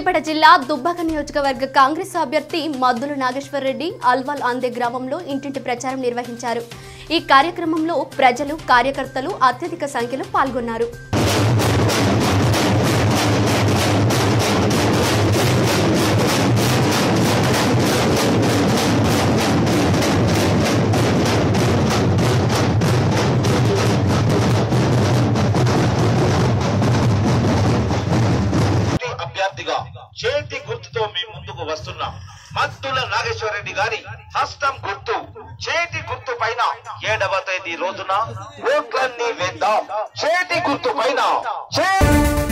సూర్యాపేట జిల్లా దుబ్బాక నియోజకవర్గ కాంగ్రెస్ అభ్యర్థి మద్దుల నాగేశ్వర్ రెడ్డి అల్వాల్ అందే గ్రామంలో ఇంటింటి ప్రచారం నిర్వహించారు ఈ కార్యక్రమంలో ప్రజలు కార్యకర్తలు అత్యధిక సంఖ్యలో పాల్గొన్నారు పార్టీ అభ్యర్థిగా చేతి గుర్తుతో మీ ముందుకు వస్తున్నాం మద్దుల నాగేశ్వర రెడ్డి గారి హస్తం గుర్తు చేతి గుర్తు పైన ఏడవ తేదీ రోజున ఓట్లన్నీ వేద్దాం చేతి గుర్తు పైన చే-